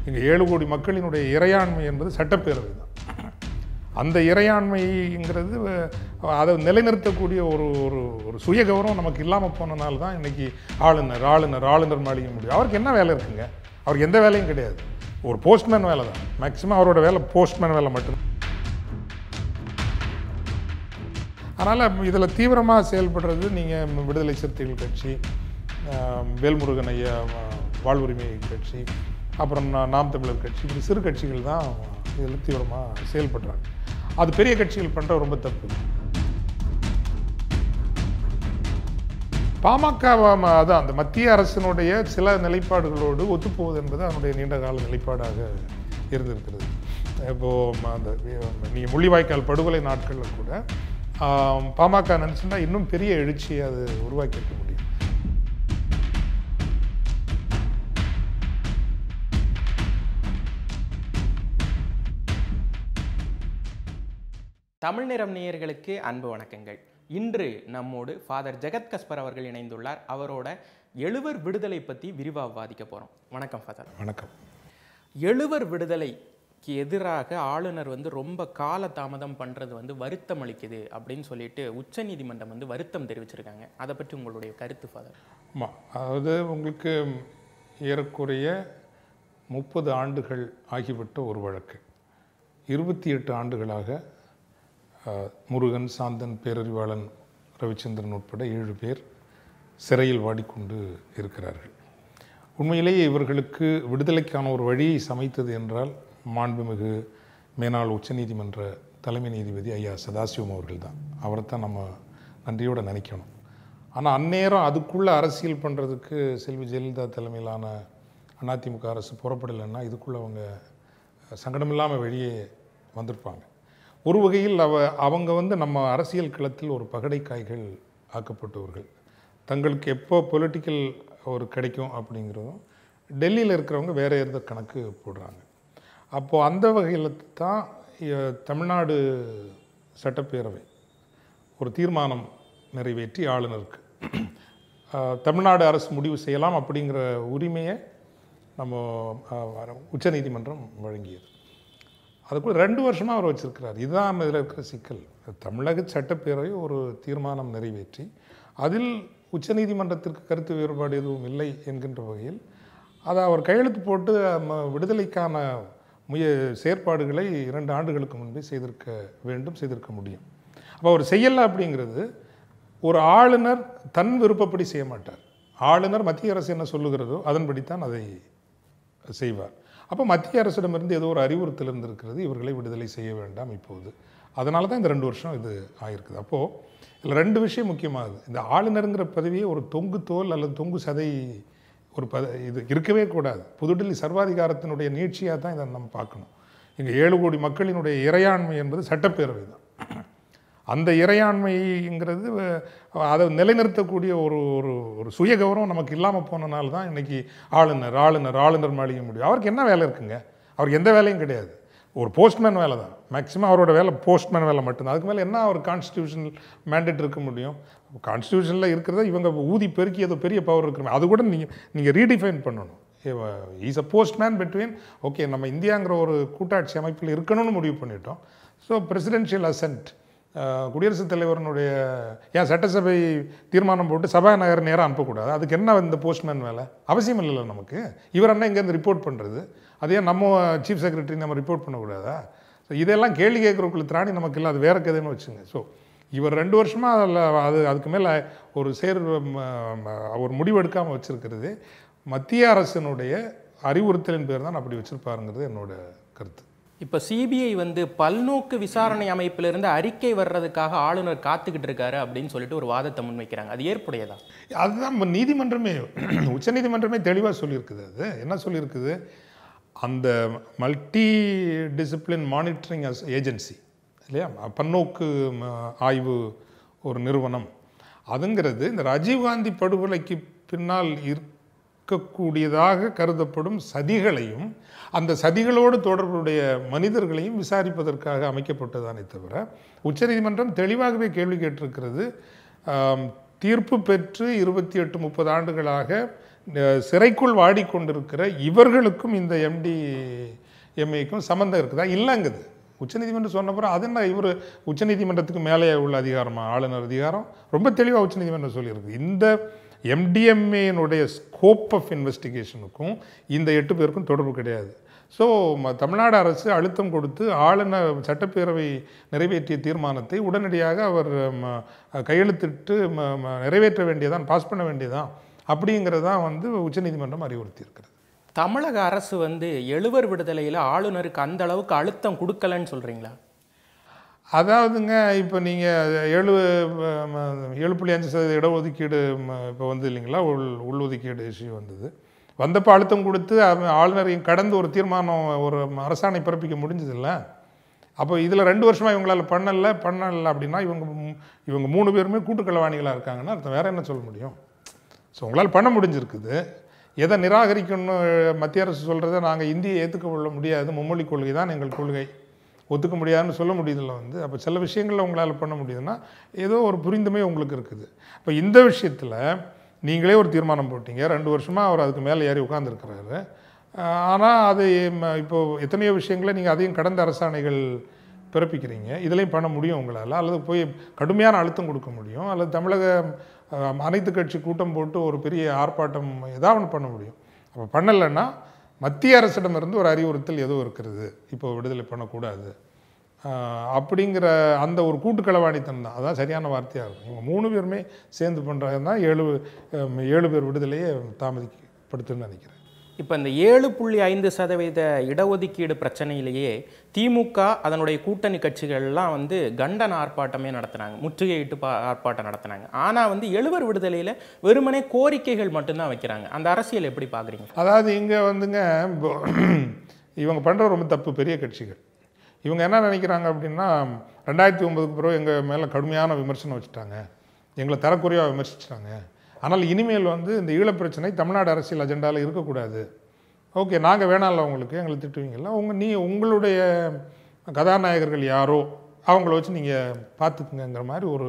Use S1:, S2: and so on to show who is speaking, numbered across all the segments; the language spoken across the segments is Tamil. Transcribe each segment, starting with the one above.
S1: இங்கே ஏழு கோடி மக்களினுடைய இறையாண்மை என்பது சட்டப்பேரவை தான் அந்த இறையாண்மைங்கிறது அஹ், அதை நிலைநிறுத்தக்கூடிய ஒரு ஒரு ஒரு சுய கௌரவம் நமக்கு இல்லாமல் போனனால தான் இன்னைக்கு ஆளுநர் ஆளுநர் ஆளுநர் மாளிகை முடியும் அவருக்கு என்ன வேலை இருக்குங்க அவருக்கு எந்த வேலையும் கிடையாது ஒரு போஸ்ட்மேன் வேலை தான் மேக்ஸிமம் அவரோட வேலை போஸ்ட்மேன் வேலை மட்டும் அதனால் இதில் தீவிரமாக செயல்படுறது நீங்கள் விடுதலை சிறுத்தைகள் கட்சி ஆஹ், வேல்முருகன் ஐயா ஆஹ், வாழ்வுரிமை கட்சி அப்புறம் நா- நாம் தமிழர் கட்சி இப்படி சிறு கட்சிகள் தான் இதில் தீவிரமாக செயல்படுறாங்க அது பெரிய கட்சிகள் பண்ணுற ரொம்ப தப்பு பாமக வ- அதான் அந்த மத்திய அரசினுடைய சில நிலைப்பாடுகளோடு ஒத்துப்போவது என்பது அதனுடைய நீண்டகால நிலைப்பாடாக இருந்திருக்கிறது இப்போது அந்த நீங்கள் முள்ளிவாய்க்கால் படுகொலை நாட்களில் கூட ஆம், பாமக நினச்சுன்னா இன்னும் பெரிய எழுச்சியை அது உருவாக்கியிருக்க முடியும்
S2: தமிழ் நிறம் நேயர்களுக்கு அன்பு வணக்கங்கள் இன்று நம்மோடு ஃபாதர் ஜெகத் கஸ்பர் அவர்கள் இணைந்துள்ளார் அவரோட எழுவர் விடுதலை பற்றி விரிவாக விவாதிக்க போகிறோம் வணக்கம் ஃபாதர்
S1: வணக்கம்
S2: எழுவர் விடுதலைக்கு எதிராக ஆளுநர் வந்து ரொம்ப கால தாமதம் பண்ணுறது வந்து வருத்தம் அளிக்குது அப்படின்னு சொல்லிட்டு உச்சநீதிமன்றம் வந்து வருத்தம் தெரிவிச்சிருக்காங்க அதை பற்றி உங்களுடைய கருத்து ஃபாதர்
S1: ஆமாம் அதாவது உங்களுக்கு ஏறக்குறைய முப்பது ஆண்டுகள் ஆகிவிட்ட ஒரு வழக்கு இருபத்தி எட்டு ஆண்டுகளாக அஹ், முருகன் சாந்தன் பேரறிவாளன் ரவிச்சந்திரன் உட்பட ஏழு பேர் சிறையில் வாடிக்கொண்டு இருக்கிறார்கள் உண்மையிலேயே இவர்களுக்கு விடுதலைக்கான ஒரு வழியை சமைத்தது என்றால் மாண்புமிகு மேனாள் உச்சநீதிமன்ற தலைமை நீதிபதி ஐயா சதாசிவம் அவர்கள் தான் அவரைத்தான் நம்ம நன்றியோடு நினைக்கணும் ஆனால் அந்நேரம் அதுக்குள்ளே அரசியல் பண்ணுறதுக்கு செல்வி ஜெயலலிதா தலைமையிலான அதிமுக அரசு புறப்படலைன்னா இதுக்குள்ளே அவங்க சங்கடமில்லாமல் வெளியே வந்திருப்பாங்க ஒரு வகையில் அவ அவங்க வந்து நம்ம அரசியல் களத்தில் ஒரு பகடைக்காய்கள் ஆக்கப்பட்டவர்கள் தங்களுக்கு எப்போ பொலிட்டிக்கல் ஒரு கிடைக்கும் அப்படிங்கிறதும் டெல்லியில் இருக்கிறவங்க வேற எந்த கணக்கு போடுறாங்க அப்போது அந்த வகையில் தான் இ- தமிழ்நாடு சட்டப்பேரவை ஒரு தீர்மானம் நிறைவேற்றி ஆளுநருக்கு ஆஹ், தமிழ்நாடு அரசு முடிவு செய்யலாம் அப்படிங்கிற உரிமையை நம்ம ஆஹ், உச்சநீதிமன்றம் வழங்கியது அதுக்குள்ள ரெண்டு வருஷமாக அவர் வச்சிருக்கிறார் இதுதான் இதில் இருக்கிற சிக்கல் தமிழக சட்டப்பேரவை ஒரு தீர்மானம் நிறைவேற்றி அதில் உச்சநீதிமன்றத்திற்கு கருத்து வேறுபாடு எதுவும் இல்லை என்கின்ற வகையில் அதை அவர் கையெழுத்து போட்டு ம- விடுதலைக்கான முய செயற்பாடுகளை இரண்டு ஆண்டுகளுக்கு முன்பே செய்திருக்க வேண்டும் செய்திருக்க முடியும் அப்போ அவர் செய்யலை அப்படிங்கிறது ஒரு ஆளுநர் தன் விருப்பப்படி செய்ய மாட்டார் ஆளுநர் மத்திய அரசு என்ன சொல்லுகிறதோ அதன்படித்தான் அதை செய்வார் அப்போ மத்திய அரசிடமிருந்து ஏதோ ஒரு அறிவுறுத்தல் இருந்திருக்கிறது இவர்களை விடுதலை செய்ய வேண்டாம் இப்போது அதனால தான் இந்த ரெண்டு வருஷம் இது ஆயிருக்குது அப்போது இதில் ரெண்டு விஷயம் முக்கியமாகுது இந்த ஆளுநருங்கிற பதவியே ஒரு தொங்கு தோல் அல்லது தொங்கு சதை ஒரு பத இது இருக்கவே கூடாது புதுடில்லி சர்வாதிகாரத்தினுடைய நீட்சியாக தான் இதை நம்ம பார்க்கணும் இங்கே ஏழு கோடி மக்களினுடைய இறையாண்மை என்பது சட்டப்பேரவை தான் அந்த இறையாண்மைங்கிறது அஹ், அதை நிலைநிறுத்தக்கூடிய ஒரு ஒரு ஒரு சுய கௌரவம் நமக்கு இல்லாமல் போனனால தான் இன்னைக்கு ஆளுநர் ஆளுநர் ஆளுநர் மாளிகை முடியும் அவருக்கு என்ன வேலை இருக்குங்க அவருக்கு எந்த வேலையும் கிடையாது ஒரு போஸ்ட்மேன் வேலை தான் மேக்ஸிமம் அவரோட வேலை போஸ்ட்மேன் வேலை மட்டும்தான் அதுக்கு மேலே என்ன ஒரு கான்ஸ்டியூஷனல் மேண்டேட் இருக்க முடியும் கான்ஸ்டியூஷனில் இருக்கிறத இவங்க ஊதி பெருக்கி ஏதோ பெரிய பவர் இருக்கிற அது கூட நீங்கள் நீங்கள் ரீடிஃபைன் பண்ணணும் is a postman between okay நம்ம இந்தியாங்கிற ஒரு கூட்டாட்சி அமைப்பில் இருக்கணும்னு முடிவு பண்ணிட்டோம் ஸோ பிரசிடென்ஷியல் அசென்ட் குடியரசுத் தலைவரனுடைய ஏன் சட்டசபை தீர்மானம் போட்டு சபாநாயகர் நேராக அனுப்பக்கூடாது அதுக்கு என்ன இந்த போஸ்ட்மேன் வேலை அவசியம் இல்லைல்ல நமக்கு இவர் என்ன இங்கேருந்து ரிப்போர்ட் பண்ணுறது அதே நம்ம சீஃப் செக்ரட்டரி நம்ம ரிப்போர்ட் பண்ணக்கூடாதா ஸோ இதெல்லாம் கேள்வி கேட்குறக்குள்ள திராணி நமக்கு இல்லை அது வேற கதைன்னு வச்சுங்க ஸோ இவர் ரெண்டு வருஷமாக அதில் அது அதுக்கு மேலே ஒரு சேர் ம, ம, ஒரு முடிவு எடுக்காமல் வச்சிருக்கிறது மத்திய அரசினுடைய அறிவுறுத்தலின் பேர் தான் அப்படி வச்சிருப்பாருங்கிறது என்னோட கருத்து
S2: இப்போ சிபிஐ வந்து பல்நோக்கு விசாரணை அமைப்பிலிருந்து அறிக்கை வர்றதுக்காக ஆளுநர் காத்துக்கிட்டு இருக்காரு அப்படின்னு சொல்லிட்டு ஒரு வாதத்தை முன்வைக்கிறாங்க அது ஏற்புடையதா
S1: அதுதான் இப்ப நீதிமன்றமே உச்சநீதிமன்றமே தெளிவாக சொல்லியிருக்குது அது என்ன சொல்லியிருக்குது அந்த மல்டி டிசிப்ளின் மானிட்டரிங் ஏஜென்சி இல்லையா பன்னோக்கு ம, ஆய்வு ஒரு நிறுவனம் அதுங்கிறது இந்த ராஜீவ்காந்தி படுகொலைக்கு பின்னால் இருக்கக்கூடியதாக கருதப்படும் சதிகளையும் அந்த சதிகளோடு தொடர்புடைய மனிதர்களையும் விசாரிப்பதற்காக அமைக்கப்பட்டதானே தவிர உச்சநீதிமன்றம் தெளிவாகவே கேள்வி கேட்டிருக்கிறது ஆம், தீர்ப்பு பெற்று இருபத்தி எட்டு முப்பது ஆண்டுகளாக அஹ், சிறைக்குள் வாடிக்கொண்டிருக்கிற இவர்களுக்கும் இந்த எம்டி எம்ஏக்கும் சம்மந்தம் இருக்குதா இல்லைங்குது உச்சநீதிமன்றம் சொன்னப்புறம் அது என்ன இவர் உச்சநீதிமன்றத்துக்கு மேலே உள்ள அதிகாரமா ஆளுநர் அதிகாரம் ரொம்ப தெளிவாக உச்சநீதிமன்றம் சொல்லியிருக்கு இந்த எம்டிஎம்ஏனுடைய ஸ்கோப் ஆஃப் இன்வெஸ்டிகேஷனுக்கும் இந்த எட்டு பேருக்கும் தொடர்பு கிடையாது ஸோ தமிழ்நாடு அரசு அழுத்தம் கொடுத்து ஆளுநர் சட்டப்பேரவை நிறைவேற்றிய தீர்மானத்தை உடனடியாக அவர் ம, கையெழுத்திட்டு ம, ம, நிறைவேற்ற வேண்டியதான் பாஸ் பண்ண வேண்டியதான் அப்படிங்கிறது தான் வந்து உச்சநீதிமன்றம் அறிவுறுத்தி இருக்கிறது
S2: தமிழக அரசு வந்து எழுவர் விடுதலையில் ஆளுநருக்கு அந்த அளவுக்கு அழுத்தம் கொடுக்கலன்னு சொல்றீங்களா
S1: அதாவதுங்க இப்போ நீங்கள் ஏழு ம, ஏழு புள்ளி அஞ்சு சதவீத இடஒதுக்கீடு இப்போ வந்து இல்லைங்களா உள் உள்ஒதுக்கீடு இஷ்யூ வந்தது வந்தப்போ அழுத்தம் கொடுத்து அவ- ஆளுநரையும் கடந்து ஒரு தீர்மானம் ஒரு அரசாணை பிறப்பிக்க முடிஞ்சதில்ல அப்போ இதில் ரெண்டு வருஷமாக இவங்களால பண்ணல பண்ணல அப்படின்னா இவங்க மூ- இவங்க மூணு பேருமே கூட்டுக்களவாணிகளாக இருக்காங்கன்னா அர்த்தம் வேற என்ன சொல்ல முடியும் ஸோ உங்களால் பண்ண முடிஞ்சிருக்குது எதை நிராகரிக்கணும் மத்திய அரசு சொல்கிறத நாங்கள் இந்தியை ஏற்றுக்கொள்ள முடியாது மும்மொழி கொள்கை தான் எங்கள் கொள்கை ஒத்துக்க முடியாதுன்னு சொல்ல முடியுதுல்ல வந்து அப்போ சில விஷயங்களில் உங்களால் பண்ண முடியுதுன்னா ஏதோ ஒரு புரிந்துமை உங்களுக்கு இருக்குது அப்போ இந்த விஷயத்தில் நீங்களே ஒரு தீர்மானம் போட்டீங்க ரெண்டு வருஷமாக அவர் அதுக்கு மேலே ஏறி உட்காந்துருக்கிறாரு ஆனால் அது ம- இப்போ எத்தனையோ விஷயங்களை நீங்கள் அதையும் கடந்த அரசாணைகள் பிறப்பிக்கிறீங்க இதுலையும் பண்ண முடியும் உங்களால் அல்லது போய் கடுமையான அழுத்தம் கொடுக்க முடியும் அல்லது தமிழக அஹ், அனைத்து கட்சி கூட்டம் போட்டு ஒரு பெரிய ஆர்ப்பாட்டம் ஏதாவது ஒன்று பண்ண முடியும் அப்போ பண்ணலைன்னா மத்திய அரசிடமிருந்து ஒரு அறிவுறுத்தல் ஏதோ இருக்கிறது இப்போ விடுதலை பண்ணக்கூடாது ஆஹ், அப்படிங்கிற அந்த ஒரு கூட்டுக்களவாணித்தனம் தான் அதான் சரியான வார்த்தையாக இருக்கும் இவங்க மூணு பேருமே சேர்ந்து பண்ணுறது தான் ஏழு அஹ், ஏழு பேர் விடுதலையே தாமதிப்படுத்துன்னு நினைக்கிறேன்
S2: இப்போ இந்த ஏழு புள்ளி ஐந்து சதவீத இடஒதுக்கீடு பிரச்சனையிலேயே திமுக அதனுடைய கூட்டணி கட்சிகள்லாம் வந்து கண்டன ஆர்ப்பாட்டமே நடத்துனாங்க முற்றுகையிட்டு பா ஆர்ப்பாட்டம் நடத்துனாங்க ஆனால் வந்து எழுவர் விடுதலையில் வெறுமனே கோரிக்கைகள் மட்டும்தான் வைக்கிறாங்க அந்த அரசியல் எப்படி பார்க்குறீங்க
S1: அதாவது இங்கே வந்துங்க இப்போ இவங்க பண்ணுற ரொம்ப தப்பு பெரிய கட்சிகள் இவங்க என்ன நினைக்கிறாங்க அப்படின்னா ரெண்டாயிரத்தி ஒன்பதுக்கு பிறகு எங்கள் மேலே கடுமையான விமர்சனம் வச்சுட்டாங்க எங்களை தரக்குறையாக விமர்சிச்சிட்டாங்க ஆனால் இனிமேல் வந்து இந்த ஈழப் பிரச்சனை தமிழ்நாடு அரசியல் அஜெண்டாவில் இருக்கக்கூடாது ஓகே நாங்கள் வேணாம்ல உங்களுக்கு எங்களை திட்டுவீங்கல்ல உங்கள் நீ உங்களுடைய கதாநாயகர்கள் யாரோ அவங்கள வச்சு நீங்கள் பார்த்துக்குங்கிற மாதிரி ஒரு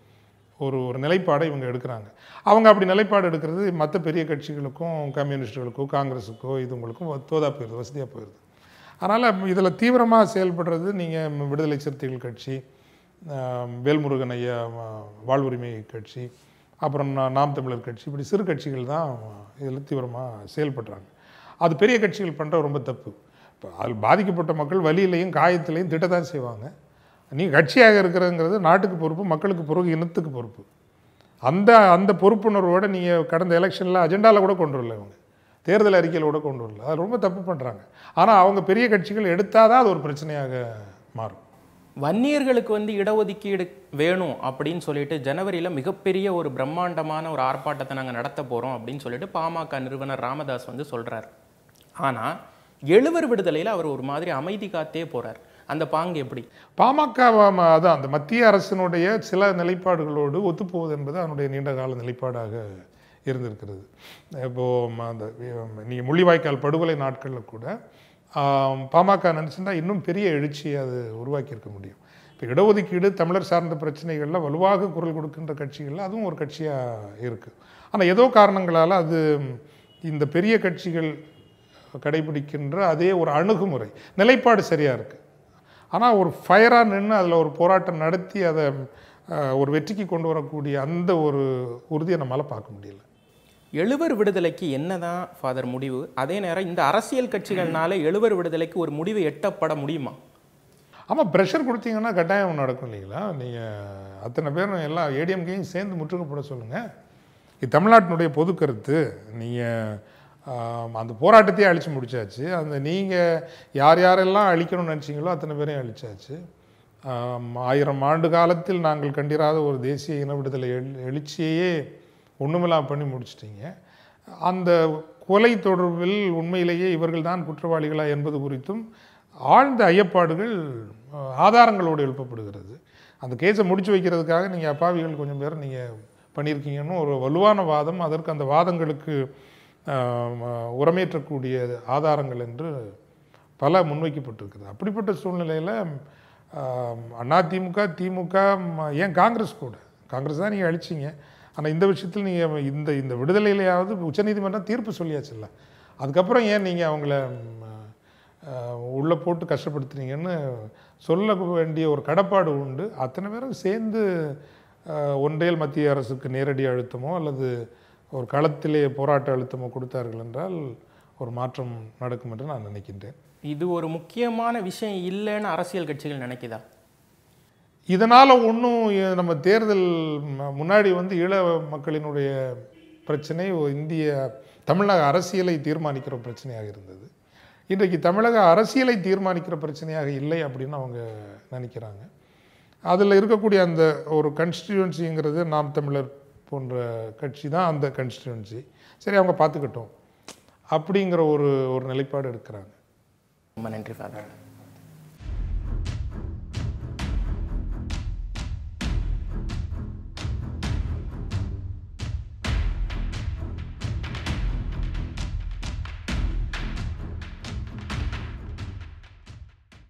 S1: ஒரு ஒரு நிலைப்பாடை இவங்க எடுக்கிறாங்க அவங்க அப்படி நிலைப்பாடு எடுக்கிறது மற்ற பெரிய கட்சிகளுக்கும் கம்யூனிஸ்டுகளுக்கோ காங்கிரஸுக்கோ இதுங்களுக்கும் தோதா போயிடுது வசதியாக போயிடுது அதனால் இதில் தீவிரமாக செயல்படுறது நீங்கள் விடுதலை சிறுத்தைகள் கட்சி ஆஹ், வேல்முருகன் ஐயா ஆஹ், வாழ்வுரிமை கட்சி அப்புறம் நா- நாம் தமிழர் கட்சி இப்படி சிறு கட்சிகள் தான் இதில் தீவிரமாக செயல்படுறாங்க அது பெரிய கட்சிகள் பண்ணுற ரொம்ப தப்பு இப்போ அதில் பாதிக்கப்பட்ட மக்கள் வலியிலையும் காயத்திலையும் திட்டத்தான் செய்வாங்க நீ கட்சியாக இருக்கிறதுங்கிறது நாட்டுக்கு பொறுப்பு மக்களுக்கு பொறுப்பு இனத்துக்கு பொறுப்பு அந்த அந்த பொறுப்புணர்வோட நீங்கள் கடந்த எலெக்ஷனில் அஜெண்டாவில் கூட கொண்டு வரல இவங்க தேர்தல் அறிக்கையில் கூட கொண்டு வரல அது ரொம்ப தப்பு பண்ணுறாங்க ஆனால் அவங்க பெரிய கட்சிகள் எடுத்தால் தான் அது ஒரு பிரச்சனையாக மாறும்
S2: வன்னியர்களுக்கு வந்து இடஒதுக்கீடு வேணும் அப்படின்னு சொல்லிட்டு ஜனவரியில் மிகப்பெரிய ஒரு பிரம்மாண்டமான ஒரு ஆர்ப்பாட்டத்தை நாங்கள் நடத்த போகிறோம் அப்படின்னு சொல்லிட்டு பாமக நிறுவனர் ராமதாஸ் வந்து சொல்கிறார் ஆனால் எழுவர் விடுதலையில் அவர் ஒரு மாதிரி அமைதி காத்தே போகிறார் அந்த பாங்கு எப்படி
S1: பாமக வ- அதான் அந்த மத்திய அரசினுடைய சில நிலைப்பாடுகளோடு ஒத்துப்போவது என்பது அதனுடைய நீண்டகால நிலைப்பாடாக இருந்திருக்கிறது இப்போது அந்த நீங்கள் முள்ளிவாய்க்கால் படுகொலை நாட்களில் கூட ஆம், பாமக நினச்சிருந்தா இன்னும் பெரிய எழுச்சியை அது உருவாக்கியிருக்க முடியும் இப்போ இடஒதுக்கீடு தமிழர் சார்ந்த பிரச்சனைகளில் வலுவாக குரல் கொடுக்கின்ற கட்சிகளில் அதுவும் ஒரு கட்சியாக இருக்குது ஆனால் ஏதோ காரணங்களால் அது இந்த பெரிய கட்சிகள் கடைபிடிக்கின்ற அதே ஒரு அணுகுமுறை நிலைப்பாடு சரியாக இருக்குது ஆனால் ஒரு ஃபயராக நின்று அதில் ஒரு போராட்டம் நடத்தி அதை அஹ், ஒரு வெற்றிக்கு கொண்டு வரக்கூடிய அந்த ஒரு உறுதியை நம்மளால் பார்க்க முடியல
S2: எழுவர் விடுதலைக்கு என்னதான் ஃபாதர் முடிவு அதே நேரம் இந்த அரசியல் கட்சிகள்னால எழுவர் விடுதலைக்கு ஒரு முடிவு எட்டப்பட முடியுமா
S1: ஆமாம் ப்ரெஷர் கொடுத்தீங்கன்னா கட்டாயம் நடக்கும் இல்லைங்களா நீங்கள் அத்தனை பேரும் எல்லாம் ஏடிஎம்கேயும் சேர்ந்து முற்றுகைப்பட சொல்லுங்கள் இது தமிழ்நாட்டினுடைய பொது கருத்து நீங்கள் அந்த போராட்டத்தையே அழிச்சு முடிச்சாச்சு அந்த நீங்கள் யார் யாரெல்லாம் அழிக்கணும்னு நினச்சிங்களோ அத்தனை பேரையும் அழிச்சாச்சு ஆம், ஆயிரம் ஆண்டு காலத்தில் நாங்கள் கண்டிராத ஒரு தேசிய இன விடுதலை எழு எழுச்சியையே ஒன்றுமில்லாம் பண்ணி முடிச்சிட்டீங்க அந்த கொலை தொடர்பில் உண்மையிலேயே இவர்கள் தான் குற்றவாளிகளா என்பது குறித்தும் ஆழ்ந்த ஐயப்பாடுகள் அஹ், ஆதாரங்களோடு எழுப்பப்படுகிறது அந்த கேஸை முடிச்சு வைக்கிறதுக்காக நீங்கள் அப்பாவிகள் கொஞ்சம் பேர் நீங்கள் பண்ணியிருக்கீங்கன்னு ஒரு வலுவான வாதம் அதற்கு அந்த வாதங்களுக்கு அஹ், ம- உரமேற்றக்கூடிய ஆதாரங்கள் என்று பல முன்வைக்கப்பட்டிருக்குது அப்படிப்பட்ட சூழ்நிலையில் அதிமுக திமுக ம- ஏன் காங்கிரஸ் கூட காங்கிரஸ் தான் நீங்கள் அழிச்சிங்க ஆனால் இந்த விஷயத்தில் நீங்கள் இந்த இந்த விடுதலையிலையாவது உச்சநீதிமன்றம் தீர்ப்பு சொல்லியாச்சுல்ல அதுக்கப்புறம் ஏன் நீங்கள் அவங்கள உள்ளே போட்டு கஷ்டப்படுத்துறீங்கன்னு சொல்ல வேண்டிய ஒரு கடப்பாடு உண்டு அத்தனை பேரும் சேர்ந்து அஹ், ஒன்றியல் மத்திய அரசுக்கு நேரடி அழுத்தமோ அல்லது ஒரு களத்திலே போராட்ட அழுத்தமோ கொடுத்தார்கள் என்றால் ஒரு மாற்றம் நடக்கும் என்று நான் நினைக்கின்றேன்
S2: இது ஒரு முக்கியமான விஷயம் இல்லைன்னு அரசியல் கட்சிகள் நினைக்குதா
S1: இதனால் ஒன்றும் நம்ம தேர்தல் ம- முன்னாடி வந்து ஈழ மக்களினுடைய பிரச்சனை ஒரு இந்திய தமிழக அரசியலை தீர்மானிக்கிற பிரச்சனையாக இருந்தது இன்றைக்கு தமிழக அரசியலை தீர்மானிக்கிற பிரச்சனையாக இல்லை அப்படின்னு அவங்க நினைக்கிறாங்க அதில் இருக்கக்கூடிய அந்த ஒரு கன்ஸ்டிடியூன்சிங்கிறது நாம் தமிழர் போன்ற கட்சி தான் அந்த கன்ஸ்டிடியூன்சி சரி அவங்க பார்த்துக்கட்டும் அப்படிங்கிற ஒரு ஒரு நிலைப்பாடு எடுக்கிறாங்க
S2: ரொம்ப நன்றி ஃபாதர்